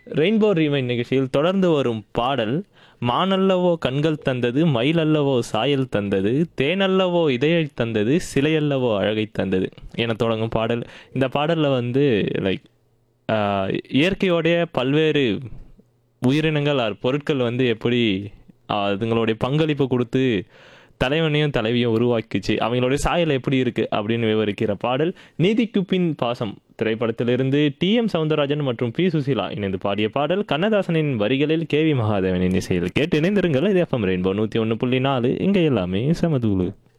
rainbow ரீமைன் நிகழ்ச்சியில் தொடர்ந்து வரும் பாடல் மானல்லவோ கண்கள் தந்தது மயிலல்லவோ சாயல் தந்தது தேனல்லவோ இதழை தந்தது சிலையல்லவோ அழகை தந்தது என தொடங்கும் பாடல் இந்த பாடலில் வந்து லைக் இயற்கையோடைய பல்வேறு உயிரினங்கள் ஆர் பொருட்கள் வந்து எப்படி ஆஹ், அதுங்களுடைய பங்களிப்பு கொடுத்து தலைவனையும் தலைவியும் உருவாக்கிச்சு அவங்களுடைய சாயல் எப்படி இருக்கு அப்படின்னு விவரிக்கிற பாடல் நீதிக்கு பின் பாசம் திரைப்படத்திலிருந்து டி எம் சவுந்தரராஜன் மற்றும் பி சுசீலா இணைந்து பாடிய பாடல் கண்ணதாசனின் வரிகளில் கே வி மகாதேவனின் இசையில் கேட்டு இணைந்திருங்கள் இது எஃப்எம் ரெயின்போ நூற்றி ஒன்று புள்ளி நாலு இங்கே எல்லாமே சமதூளு